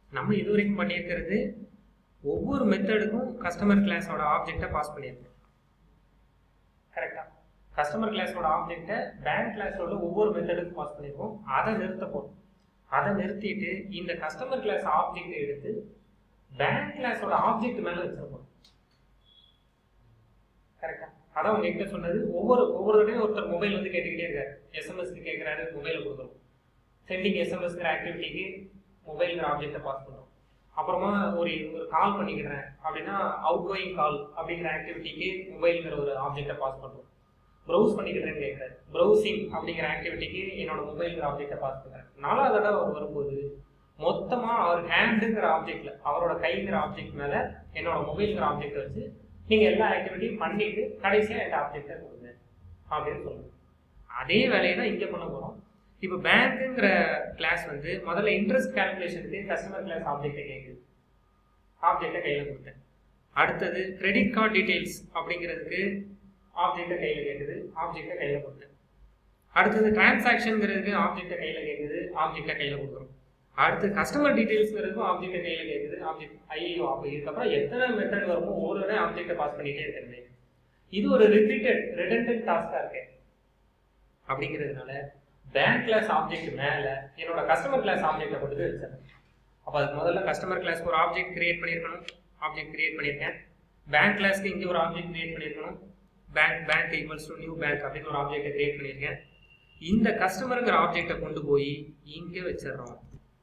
நம்ம இது வரைக்கும் பண்ணியிருக்கிறது ஒவ்வொரு மெத்தடுக்கும் கஸ்டமர் கிளாஸோட ஆப்ஜெக்டை பாஸ் பண்ணியிருக்கோம் கரெக்டா கஸ்டமர் கிளாஸோட ஆப்ஜெக்டை பேங்க் கிளாஸோட ஒவ்வொரு மெத்தடுக்கும் பாஸ் பண்ணியிருக்கோம் அதை நிறுத்த போறோம் அதை நிறுத்திட்டு இந்த கஸ்டமர் கிளாஸ் ஆப்ஜெக்ட் எடுத்து பேங்க் கிளாஸோட ஆப்ஜெக்ட் மேல வச்சிருப்போம் கரெக்டா அதான் உங்ககிட்ட சொன்னது ஒவ்வொரு ஒவ்வொரு தடையும் ஒருத்தர் மொபைல் வந்து கேட்டுக்கிட்டே இருக்காரு எஸ்எம்எஸ்க்கு கேட்குறாரு மொபைலை கொடுக்குறோம் சென்டிங் எஸ்எம்எஸ்ங்கிற ஆக்டிவிட்டிக்கு மொபைல்ங்கிற ஆப்ஜெக்டை பாஸ் பண்ணுறோம் அப்புறமா ஒரு ஒரு கால் பண்ணிக்கிறேன் அப்படின்னா அவுட் கோயிங் கால் அப்படிங்கிற ஆக்டிவிட்டிக்கு மொபைல்ங்கிற ஒரு ஆப்ஜெக்டை பாஸ் பண்ணுறோம் ப்ரௌஸ் பண்ணிக்கிறேன்னு கேட்குறாரு ப்ரௌசிங் அப்படிங்கிற ஆக்டிவிட்டிக்கு என்னோட மொபைல்ங்கிற ஆப்ஜெக்டை பாஸ் பண்ணுறேன் நாலாவது தடவை அவர் வரும்போது மொத்தமாக அவர் ஹேண்டுங்கிற ஆப்ஜெக்ட்ல அவரோட கைங்கிற ஆப்ஜெக்ட் மேலே என்னோட மொபைல்ங்கிற ஆப்ஜெக்டை வச்சு நீங்கள் எல்லா ஆக்டிவிட்டியும் பண்ணிட்டு கடைசியாக என்கிட்ட ஆப்ஜெக்டை கொடுங்க அப்படின்னு சொல்லுங்க அதே வேலையை தான் இங்கே பண்ண போகிறோம் இப்போ பேங்க்குங்கிற கிளாஸ் வந்து முதல்ல இன்ட்ரெஸ்ட் கால்குலேஷனுக்கு கஸ்டமர் கிளாஸ் ஆப்ஜெக்டை கேட்குது ஆப்ஜெக்டை கையில் கொடுத்தேன் அடுத்தது கிரெடிட் கார்டு டீடைல்ஸ் அப்படிங்கிறதுக்கு ஆப்ஜெக்டை கையில் கேட்குது ஆப்ஜெக்டை கையில் கொடுத்தேன் அடுத்தது டிரான்சாக்ஷனுங்கிறதுக்கு ஆப்ஜெக்டை கையில் கேட்குது ஆப்ஜெக்டை கையில் கொடுக்குறோம் அடுத்து கஸ்டமர் டீடைல்ஸ்ங்கிறதுக்கும் ஆப்ஜெக்டை கையில் கேட்குது ஆப்ஜெக்ட் ஐயோ அப்போ இதுக்கப்புறம் எத்தனை மெத்தட் வருமோ ஒரு தடவை ஆப்ஜெக்டை பாஸ் பண்ணிட்டே இருக்கிறது இது ஒரு ரிப்பீட்டட் ரிடண்டன்ட் டாஸ்காக இருக்கு அப்படிங்கிறதுனால பேங்க் கிளாஸ் ஆப்ஜெக்ட் மேலே என்னோட கஸ்டமர் கிளாஸ் ஆப்ஜெக்டை கொண்டு போய் வச்சிடறேன் அப்போ அதுக்கு முதல்ல கஸ்டமர் கிளாஸ்க்கு ஒரு ஆப்ஜெக்ட் கிரியேட் பண்ணியிருக்கணும் ஆப்ஜெக்ட் கிரியேட் பண்ணியிருக்கேன் பேங்க் கிளாஸ்க்கு இங்கே ஒரு ஆப்ஜெக்ட் கிரியேட் பண்ணியிருக்கணும் bank bank equals to new bank அப்படின்னு ஒரு ஆப்ஜெக்டை கிரியேட் பண்ணியிருக்கேன் இந்த கஸ்டமருங்கிற ஆப்ஜெக்டை கொண்டு போய் இங்கே வச்சிடுறோம்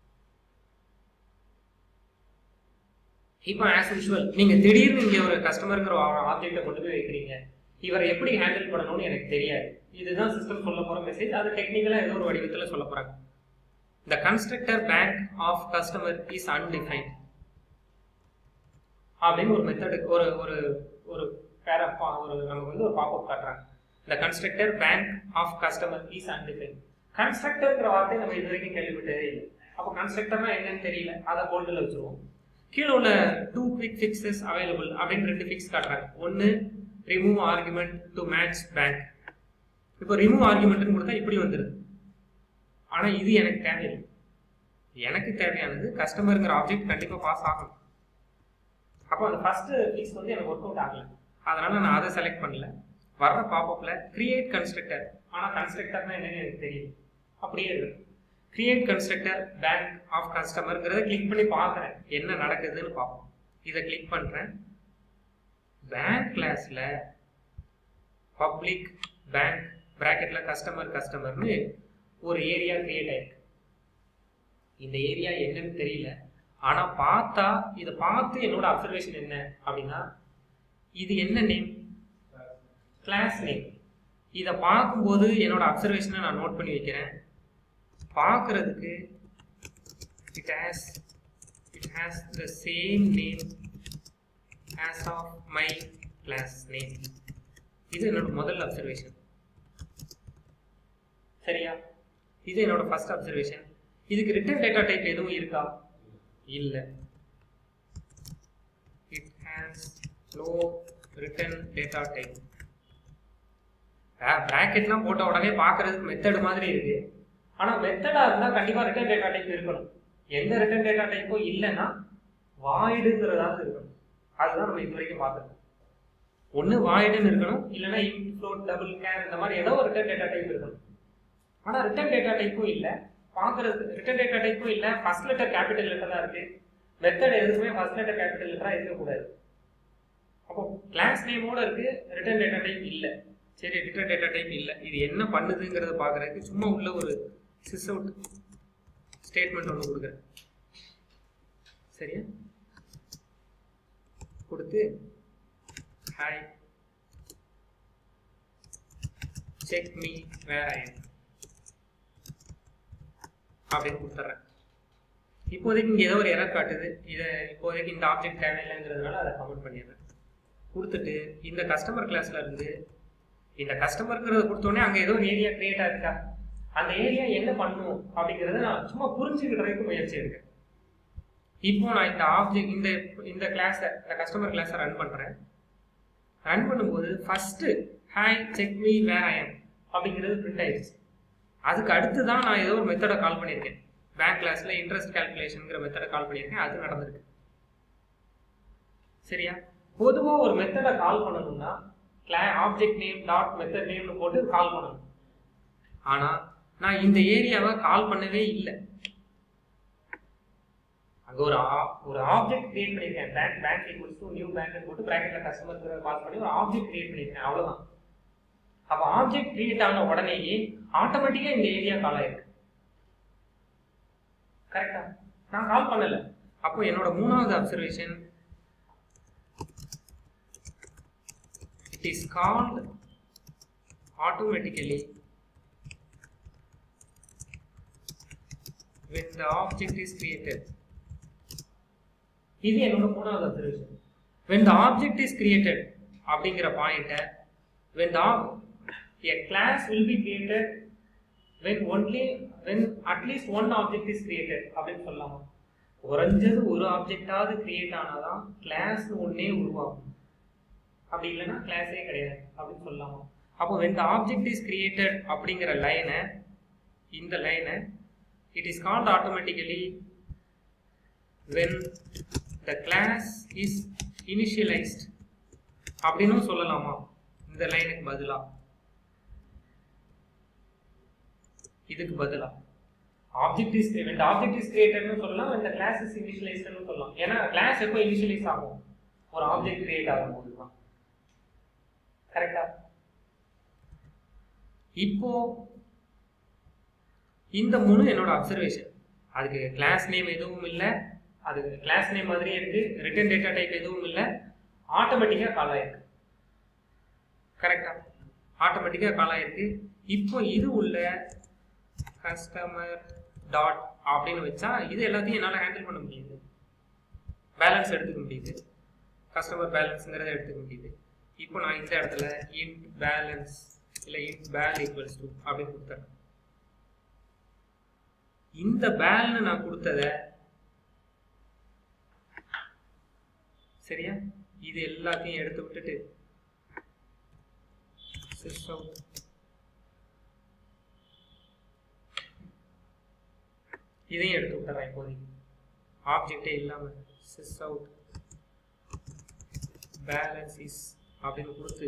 இப்போ ஆஸ் யூஷுவல் நீங்கள் திடீர்னு இங்கே ஒரு கஸ்டமருங்கிற ஆப்ஜெக்டை கொண்டு போய் வைக்கிறீங்க இவரை எப்படி ஹேண்டில் பண்ணணும்னு எனக்கு தெரியாது இதுதான் சிஸ்டம் சொல்ல போகிற மெசேஜ் அது டெக்னிக்கலாக ஏதோ ஒரு வடிவத்தில் சொல்ல போகிறாங்க the constructor bank of customer is undefined அப்படின்னு ஒரு மெத்தடு ஒரு ஒரு ஒரு பேர ஒரு நமக்கு வந்து ஒரு பாப்அப் காட்டுறாங்க the constructor bank of customer is undefined கன்ஸ்ட்ரக்டர்ங்கிற வார்த்தை நம்ம இது வரைக்கும் கேள்விப்பட்டதே இல்லை அப்போ கன்ஸ்ட்ரக்டர்னா என்னன்னு தெரியல அதை போல்டில் வச்சுருவோம் கீழே உள்ள டூ குவிக் ஃபிக்ஸஸ் அவைலபிள் அப்படின்னு ரெண்டு ஃபிக்ஸ் காட்டுறாங்க ஒன்று remove argument to match bank இப்போ ரிமூவ் ஆர்குமெண்ட்னு கொடுத்தா இப்படி வந்துடுது ஆனால் இது எனக்கு தேவையில்லை எனக்கு தேவையானது கஸ்டமருங்கிற ஆப்ஜெக்ட் கண்டிப்பாக பாஸ் ஆகணும் அப்போ அந்த ஃபர்ஸ்ட் ஃபிக்ஸ் வந்து எனக்கு ஒர்க் அவுட் ஆகல அதனால நான் அதை செலக்ட் பண்ணல வர்ற பாப்பப்பில் கிரியேட் கன்ஸ்ட்ரக்டர் ஆனால் கன்ஸ்ட்ரக்டர்னா என்னன்னு எனக்கு தெரியல அப்படியே இருக்கு கிரியேட் கன்ஸ்ட்ரக்டர் பேங்க் ஆஃப் கஸ்டமருங்கிறத கிளிக் பண்ணி பார்க்குறேன் என்ன நடக்குதுன்னு பார்ப்போம் இதை கிளிக் பண்ணுறேன் பேங்க் கிளாஸில் பப்ளிக் பேங்க் ப்ராக்கெட்டில் கஸ்டமர் கஸ்டமர்னு ஒரு ஏரியா கிரியேட் ஆயிருக்கு இந்த ஏரியா என்னன்னு தெரியல ஆனால் பார்த்தா இதை பார்த்து என்னோட அப்சர்வேஷன் என்ன அப்படின்னா இது என்ன நேம் கிளாஸ் நேம் இதை பார்க்கும்போது என்னோட அப்சர்வேஷனை நான் நோட் பண்ணி வைக்கிறேன் பார்க்கறதுக்கு it has it has the same name as of my class name இது என்னோட முதல் அப்சர்வேஷன் சரியா இது என்னோட ஃபர்ஸ்ட் அப்சர்வேஷன் இதுக்கு ரிட்டர்ன் டேட்டா டைப் எதுவும் இருக்கா இல்ல it has no return data type பிராக்கெட்லாம் போட்ட உடனே பார்க்கறதுக்கு மெத்தட் மாதிரி இருக்கு ஆனா மெத்தடா இருந்தா கண்டிப்பா ரிட்டர்ன் டேட்டா டைப் இருக்கணும் எந்த ரிட்டர்ன் டேட்டா டைப்பும் இல்லைன்னா வாய்டுங்கிறதாவது இருக்கணும் அதுதான் நம்ம இது வரைக்கும் பார்த்துருக்கோம் ஒன்று வாய்டுன்னு இருக்கணும் இல்லைன்னா இன்ட் ஃப்ளோட் டபுள் கேர் இந்த மாதிரி ஏதோ ஒரு ரிட்டர்ன் டேட்டா டைப் இருக்கணும் ஆனா ரிட்டர்ன் டேட்டா டைப்பும் இல்லை பார்க்கறதுக்கு ரிட்டர்ன் டேட்டா டைப்பும் இல்லை ஃபர்ஸ்ட் லெட்டர் கேபிட்டல் லெட்டர் தான் இருக்கு மெத்தட் எதுவுமே ஃபர்ஸ்ட் லெட்டர் கேபிட்டல் லெட்டரா இருக்கக்கூடாது அப்போ கிளாஸ் நேமோட இருக்கு ரிட்டர்ன் டேட்டா டைப் இல்லை சரி ரிட்டர்ன் டேட்டா டைப் இல்லை இது என்ன பண்ணுதுங்கிறத பார்க்கறதுக்கு சும்மா உள்ள ஒரு சிஸ் அவுட் ஸ்டேட்மெண்ட் ஒன்று கொடுக்குறேன் சரியா கொடுத்து hi check me where I அப்படின்னு கொடுத்துட்றேன் இப்போதைக்கு இங்கே ஏதோ ஒரு எரர் காட்டுது இதை இப்போதைக்கு இந்த ஆப்ஜெக்ட் தேவையில்லைங்கிறதுனால அதை கமெண்ட் பண்ணிடுறேன் கொடுத்துட்டு இந்த கஸ்டமர் கிளாஸ்ல இருந்து இந்த கஸ்டமருங்கிறத கொடுத்தோடனே அங்கே ஏதோ ஒரு ஏரியா கிரியேட் ஆயிருக்கா அந்த ஏரியா என்ன பண்ணும் அப்படிங்கிறத நான் சும்மா புரிஞ்சுக்கிறதுக்கு முயற்சி எடுக்கேன் இப்போ நான் இந்த ஆப்ஜெக்ட் இந்த இந்த கிளாஸை இந்த கஸ்டமர் கிளாஸை ரன் பண்ணுறேன் ரன் பண்ணும்போது first hi check me where I am அப்படிங்கிறது பிரிண்ட் ஆயிடுச்சு அதுக்கு அடுத்து தான் நான் ஏதோ ஒரு மெத்தடை கால் பண்ணியிருக்கேன் பேங்க் கிளாஸ்ல இன்ட்ரெஸ்ட் கால்குலேஷனுங்கிற மெத்தடை கால் பண்ணியிருக்கேன் அது நடந்திருக்கு சரியா பொதுவா ஒரு மெத்தடை கால் பண்ணணும்னா class object name dot method நேம்னு போட்டு கால் பண்ணணும் ஆனா நான் இந்த ஏரியாவை கால் பண்ணவே இல்லை அங்க ஒரு ஆ- ஒரு ஆப்ஜெக்ட் கிரியேட் பண்ணிருக்கேன் bank bank equals to new bank போட்டு பிராக்கெட்ல கஸ்டமர் பாஸ் பண்ணி ஒரு ஆப்ஜெக்ட் கிரியேட் பண்ணிருக்கேன் அவ்வளவுதான் அப்ப ஆப்ஜெக்ட் கிரியேட் ஆன உடனேயே ஆட்டோமேட்டிக்கா இந்த ஏரியா கால் ஆயிருக்கு கரெக்டா நான் கால் பண்ணல அப்போ என்னோட மூணாவது observation it is called automatically when the object is created இது என்னோட மூணாவது observation when the object is created அப்படிங்கிற பாயிண்ட when the ob- a class will be created when only when at least one object is created அப்படின்னு சொல்லலாமா குறைஞ்சது ஒரு ஆப்ஜெக்டாவது create ஆனாதான் class ஒன்னே உருவாகும் அப்படி இல்லைன்னா கிளாஸே கிடையாது அப்படின்னு சொல்லலாமா அப்போ when the object is created அப்படிங்கிற லைனை இந்த லைனை it is called automatically when the class is initialized அப்படின்னும் சொல்லலாமா இந்த லைனுக்கு பதிலா இதுக்கு பதிலா object is when the object is createdனு சொல்லலாம் when the class is initializedனு சொல்லலாம் ஏன்னா கிளாஸ் எப்போ இனிஷியலைஸ் ஆகும் ஒரு ஆப்ஜெக்ட் கிரியேட் ஆகும்போது தான் கரெக்டா இப்போ இந்த மூணு என்னோட அப்சர்வேஷன் அதுக்கு கிளாஸ் நேம் எதுவும் இல்லை அது கிளாஸ் நேம் மாதிரியே இருக்கு ரிட்டன் டேட்டா டைப் எதுவும் இல்லை ஆட்டோமேட்டிக்காக கால் ஆயிருக்கு கரெக்டா ஆட்டோமேட்டிக்காக கால் ஆயிருக்கு இப்போ இது உள்ள கஸ்டமர் டாட் அப்படின்னு வச்சா இது எல்லாத்தையும் என்னால் ஹேண்டில் பண்ண முடியுது பேலன்ஸ் எடுத்துக்க முடியுது கஸ்டமர் பேலன்ஸுங்கிறத எடுத்துக்க முடியுது இப்போ நான் இந்த இடத்துல இன்ட் பேலன்ஸ் இல்லை இன்ட் பேல் ஈக்குவல்ஸ் டு அப்படின்னு கொடுத்துறேன் இந்த பேல்னு நான் கொடுத்தத சரியா இது எல்லாத்தையும் எடுத்து விட்டுட்டு system இதையும் எடுத்து விட்டுறேன் இப்போதைக்கு ஆப்ஜெக்டே இல்லாம சிஸ் அவுட் பேலன்ஸ் இஸ் அப்படின்னு கொடுத்து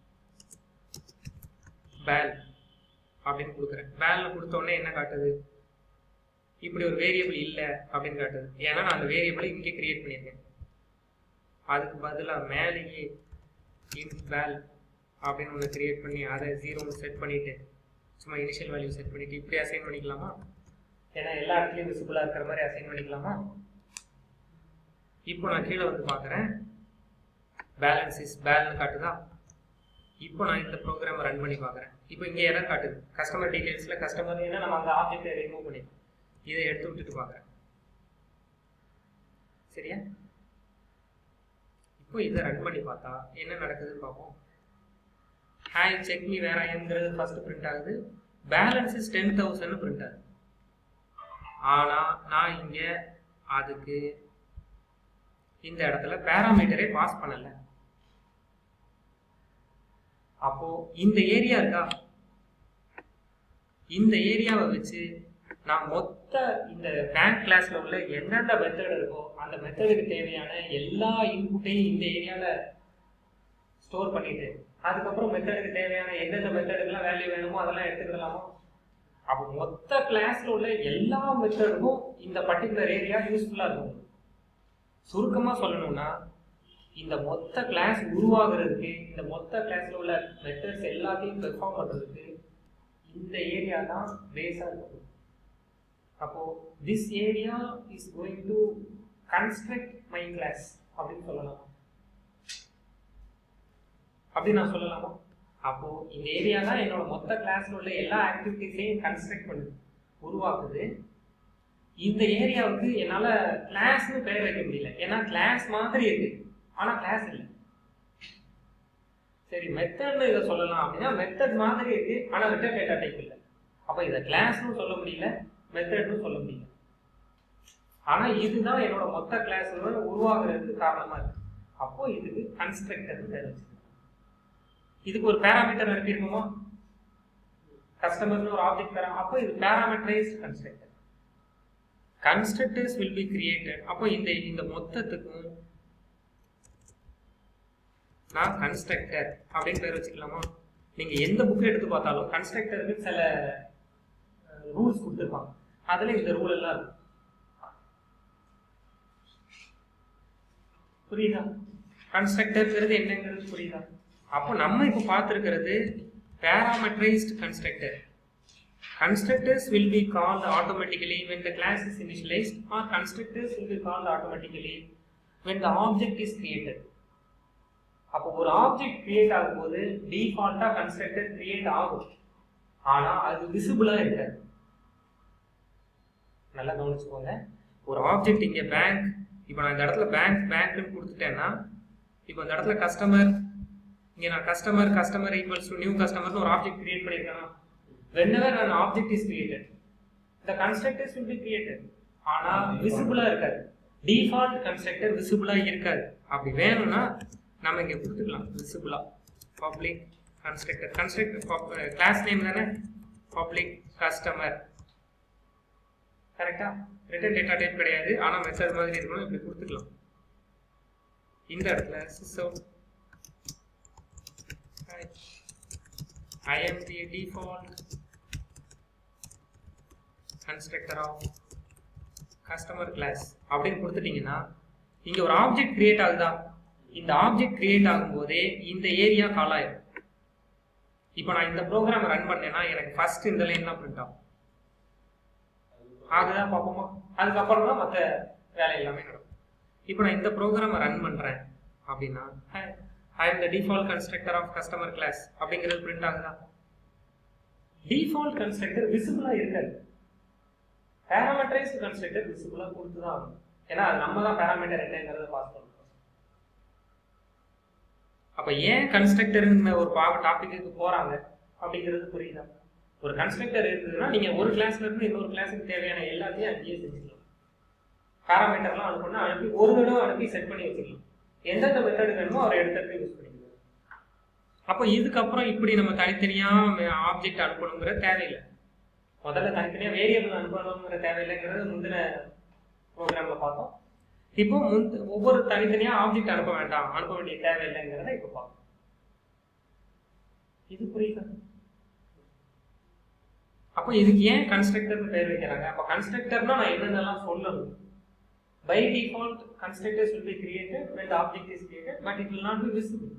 பேல் அப்படின்னு கொடுக்குறேன் பேல்னு கொடுத்த உடனே என்ன காட்டுது இப்படி ஒரு வேரியபிள் இல்லை அப்படின்னு காட்டுது ஏன்னா நான் அந்த வேரியபிளை இங்கே கிரியேட் பண்ணியிருக்கேன் அதுக்கு பதிலாக மேலேயே இன்ட் வேல் அப்படின்னு ஒன்று கிரியேட் பண்ணி அதை ஜீரோன்னு செட் பண்ணிட்டு சும்மா இனிஷியல் வேல்யூ செட் பண்ணிட்டு இப்படி அசைன் பண்ணிக்கலாமா ஏன்னா எல்லா இடத்துலையும் விசிபிளாக இருக்கிற மாதிரி அசைன் பண்ணிக்கலாமா இப்போ நான் கீழே வந்து பார்க்குறேன் பேலன்ஸ் இஸ் பேல்னு காட்டுதா இப்போ நான் இந்த ப்ரோக்ராமை ரன் பண்ணி பார்க்குறேன் இப்போ இங்கே எரர் காட்டுது கஸ்டமர் டீடைல்ஸில் கஸ்டமர் ஏன்னா நம்ம அந்த ஆப்ஜெக்டை ரிமூவ் பண்ணிட்டோம் இதை எடுத்து விட்டுட்டு பார்க்குறேன் சரியா இப்போ இதை ரன் பண்ணி பார்த்தா என்ன நடக்குதுன்னு பார்ப்போம் ஹாய் செக் மீ வேற ஐங்கிறது ஃபர்ஸ்ட் பிரிண்ட் ஆகுது balance is ten thousand print ஆகுது ஆனால் நான் இங்கே அதுக்கு இந்த இடத்துல பேராமீட்டரே பாஸ் பண்ணல அப்போ இந்த ஏரியா இருக்கா இந்த ஏரியாவை வச்சு நான் மொத்த இந்த பேங்க் கிளாஸ்ல உள்ள எந்தெந்த மெத்தட் இருக்கோ அந்த மெத்தடுக்கு தேவையான எல்லா இன்புட்டையும் இந்த ஏரியால ஸ்டோர் பண்ணிட்டு அதுக்கப்புறம் மெத்தடுக்கு தேவையான எந்தெந்த மெத்தடுக்கெல்லாம் வேல்யூ வேணுமோ அதெல்லாம் எடுத்துக்கிடலாமா அப்போ மொத்த கிளாஸ்ல உள்ள எல்லா மெத்தடுக்கும் இந்த பர்டிகுலர் ஏரியா யூஸ்ஃபுல்லா இருக்கும் சுருக்கமா சொல்லணும்னா இந்த மொத்த கிளாஸ் உருவாகிறதுக்கு இந்த மொத்த கிளாஸ்ல உள்ள மெத்தட்ஸ் எல்லாத்தையும் பெர்ஃபார்ம் பண்றதுக்கு இந்த ஏரியா தான் பேஸா இருக்கும் அப்போ this area is going to construct my class அப்படின்னு சொல்லலாம் அப்படி நான் சொல்லலாமா அப்போ இந்த ஏரியா தான் என்னோட மொத்த கிளாஸ்ல உள்ள எல்லா ஆக்டிவிட்டிஸையும் கன்ஸ்ட்ரக்ட் பண்ணுது உருவாக்குது இந்த ஏரியாவுக்கு என்னால கிளாஸ்னு பெயர் வைக்க முடியல ஏன்னா கிளாஸ் மாதிரி இருக்கு ஆனா கிளாஸ் இல்லை சரி மெத்தட்னு இதை சொல்லலாம் அப்படின்னா மெத்தட் மாதிரி இருக்கு ஆனா ரிட்டர்ன் டேட்டா டைப் இல்லை அப்ப இதை கிளாஸ்னு சொல்ல முடியல மெத்தட்னு சொல்ல முடியல ஆனா இதுதான் என்னோட மொத்த கிளாஸ் உருவாக்குறதுக்கு காரணமா இருக்கு அப்போ இதுக்கு கன்ஸ்ட்ரக்டர்னு பேர் வச்சிருக்கேன் இதுக்கு ஒரு பேராமீட்டர் அனுப்பியிருக்கோமா கஸ்டமர்னு ஒரு ஆப்ஜெக்ட் பேரா அப்போ இது parameterized constructor constructors will be created அப்போ இந்த இந்த மொத்தத்துக்கும் நான் கன்ஸ்ட்ரக்டர் அப்படின்னு பேர் வச்சுக்கலாமா நீங்க எந்த புக் எடுத்து பார்த்தாலும் கன்ஸ்ட்ரக்டருக்கு சில ரூல்ஸ் கொடுத்துருப்பாங்க அதுல இந்த ரூல் எல்லாம் இருக்கும் புரியுதா கன்ஸ்ட்ரக்டர்ங்கிறது என்னங்கிறது புரியுதா அப்போ நம்ம இப்போ பார்த்துருக்கிறது parameterized constructor constructors will be called automatically when the class is initialized or constructors will be called automatically when the object is created அப்போ ஒரு ஆப்ஜெக்ட் கிரியேட் ஆகும்போது டிஃபால்ட்டா கன்ஸ்ட்ரக்டர் கிரியேட் ஆகும் ஆனா அது விசிபிளா இருக்காது நல்லா கவனிச்சுக்கோங்க ஒரு ஆப்ஜெக்ட் இங்க பேங்க் இப்போ நான் இந்த இடத்துல பேங்க் பேங்க்னு கொடுத்துட்டேன்னா இப்போ இந்த இடத்துல கஸ்டமர் இங்க நான் customer customer equals to new கஸ்டமர்னு ஒரு ஆப்ஜெக்ட் கிரியேட் பண்ணியிருக்கேன்னா whenever an object is created the constructors will be created ஆனா விசிபிளா இருக்காது டிஃபால்ட் கன்ஸ்ட்ரக்டர் விசிபிளா இருக்காது அப்படி வேணும்னா நம்ம இங்க கொடுத்துக்கலாம் விசிபிளா public constructor constructor class name தானே பப்ளிக் கஸ்டமர் கரெக்டா ரிட்டன் டேட்டா டைப் கிடையாது ஆனா மெத்தட் மாதிரி இருக்கணும் இப்படி கொடுத்துக்கலாம் இந்த இடத்துல system I am the default constructor of customer class அப்படின்னு கொடுத்துட்டீங்கன்னா இங்க ஒரு ஆப்ஜெக்ட் கிரியேட் ஆகுதா இந்த ஆப்ஜெக்ட் கிரியேட் ஆகும்போதே இந்த ஏரியா கால் ஆயிடும் இப்போ நான் இந்த ப்ரோக்ராம் ரன் பண்ணேன்னா எனக்கு ஃபர்ஸ்ட் இந்த லைன் தான் பிரிண்ட் ஆகும் அதுதான் பார்ப்போமா அதுக்கப்புறம் தான் மற்ற வேலை எல்லாமே நடக்கும் இப்போ நான் இந்த ப்ரோக்ராமை ரன் பண்றேன் அப்படின்னா I am the default constructor of customer class அப்படிங்கிறது பிரிண்ட் ஆகுதா டிஃபால்ட் கன்ஸ்ட்ரக்டர் விசிபிளா இருக்காது பேராமெட்ரைஸ்டு கன்ஸ்ட்ரக்டர் விசிபிளா கொடுத்து தான் ஆகணும் ஏன்னா அது நம்ம தான் பேராமீட்டர் என்னங்கிறத பாஸ் பண்ணுறோம் அப்ப ஏன் கன்ஸ்ட்ரக்டர்னு ஒரு பாவ டாபிக்கு போறாங்க அப்படிங்கிறது புரியுதா ஒரு கன்ஸ்ட்ரக்டர் இருந்ததுன்னா நீங்க ஒரு கிளாஸ்ல இருந்து இன்னொரு கிளாஸுக்கு தேவையான எல்லாத்தையும் அங்கேயே செஞ்சுக்கலாம் பேராமீட்டர்லாம் அனுப்புனா அனுப்பி ஒரு தடவை அனுப்பி செட் பண்ணி வச்சுக்கலாம் எந்தெந்த மெத்தட் வேணுமோ அவர் எடுத்து யூஸ் பண்ணிக்கலாம் அப்போ இதுக்கப்புறம் இப்படி நம்ம தனித்தனியா ஆப்ஜெக்ட் அனுப்பணுங்கிற தேவையில்லை முதல்ல தனித்தனியா வேரியபிள் அனுப்பணுங்கிற தேவையில்லைங்கிறது முந்தின ப்ரோக்ராம்ல பார்த்தோம் இப்போ முந்த ஒவ்வொரு தனித்தனியா ஆப்ஜெக்ட் அனுப்ப வேண்டாம் அனுப்ப வேண்டிய தேவையில்லைங்கிறத இப்போ பார்ப்போம் இது புரியுதா அப்போ இதுக்கு ஏன் கன்ஸ்ட்ரக்டர்னு பேர் வைக்கிறாங்க அப்போ கன்ஸ்ட்ரக்டர்னா நான் என்னென்னலாம் சொல்லணும் by default constructors will be created when the object is created but it will not be visible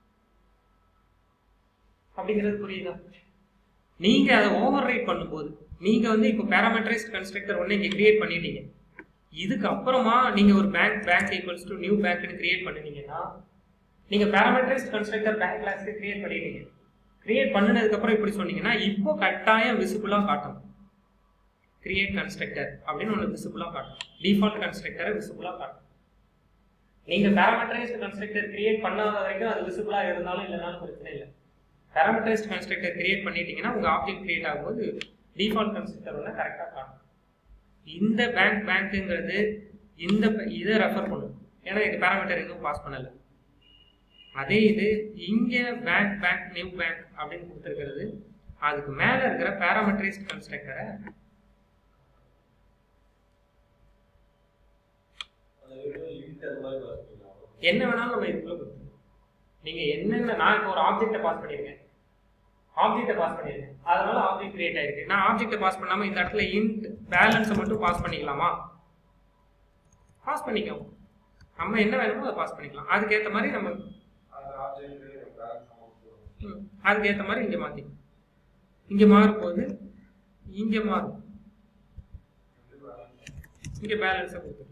அப்படிங்கிறது புரியுதா நீங்க அதை ஓவர் ரைட் பண்ணும்போது நீங்க வந்து இப்போ பேராமெட்ரைஸ்ட் கன்ஸ்ட்ரக்டர் ஒன்று இங்க கிரியேட் பண்ணிட்டீங்க இதுக்கு அப்புறமா நீங்க ஒரு bank bank equals to new பேங்க்னு கிரியேட் பண்ணுனீங்கன்னா நீங்க பேராமெட்ரைஸ்ட் கன்ஸ்ட்ரக்டர் பேங்க் கிளாஸ்க்கு கிரியேட் பண்ணிட்டீங்க கிரியேட் பண்ணினதுக்கு அப்புறம் இப்படி சொன்னீங்கன்னா இப்போ கட்டாயம் விசிபிளா காட்டணும் கிரியேட் கன்ஸ்ட்ரக்டர் அப்படின்னு ஒன்று விசிபிளா காட்டும் டிஃபால்ட் கன்ஸ்ட்ரக்டரை விசிபிளா காட்டும் நீங்க பேராமெட்ரைஸ்ட் கன்ஸ்ட்ரக்டர் கிரியேட் பண்ணாத வரைக்கும் அது விசிபிளா இருந்தாலும் இல்லைனாலும் பிரச்சனை இல்லை பேராமெட்ரைஸ்ட் கன்ஸ்ட்ரக்டர் கிரியேட் பண்ணிட்டீங்கன்னா உங்க ஆப்ஜெக்ட் கிரியேட் ஆகும்போது டிஃபால்ட் கன்ஸ்ட்ரக்டர் வந்து கரெக்டாக காட்டும் இந்த பேங்க் பேங்க்குங்கிறது இந்த இதை ரெஃபர் பண்ணும் ஏன்னா இது பேராமீட்டர் எதுவும் பாஸ் பண்ணல அதே இது இங்க பேங்க் பேங்க் நியூ பேங்க் அப்படின்னு கொடுத்துருக்கிறது அதுக்கு மேல இருக்கிற பேராமெட்ரைஸ்ட் கன்ஸ்ட்ரக்டரை என்ன வேணாலும் நம்ம இதுக்குள்ள கொடுத்துருவோம் நீங்க என்னென்ன நான் இப்போ ஒரு ஆப்ஜெக்டை பாஸ் பண்ணியிருக்கேன் ஆப்ஜெக்டை பாஸ் பண்ணியிருக்கேன் அதனால ஆப்ஜெக்ட் கிரியேட் ஆயிருக்கு நான் ஆப்ஜெக்டை பாஸ் பண்ணாம இந்த இடத்துல இன்ட் பேலன்ஸை மட்டும் பாஸ் பண்ணிக்கலாமா பாஸ் பண்ணிக்கலாம் நம்ம என்ன வேணுமோ அதை பாஸ் பண்ணிக்கலாம் அதுக்கேற்ற மாதிரி நம்ம ம், அதுக்கேற்ற மாதிரி இங்க மாத்தி இங்க மாறும்போது இங்க மாறும் இங்க பேலன்ஸை கொடுத்துக்கலாம்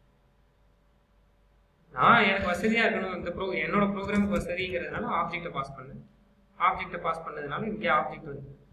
நான் எனக்கு வசதியா இருக்கணும் இந்த ப்ரோ என்னோட ப்ரோக்ராமுக்கு வசதிங்கிறதுனால ஆப்ஜெக்டை பாஸ் பண்ணேன் ஆப்ஜெக்டை பாஸ் பண்ணதுனால இங்கே ஆப்ஜெக்ட் வந்து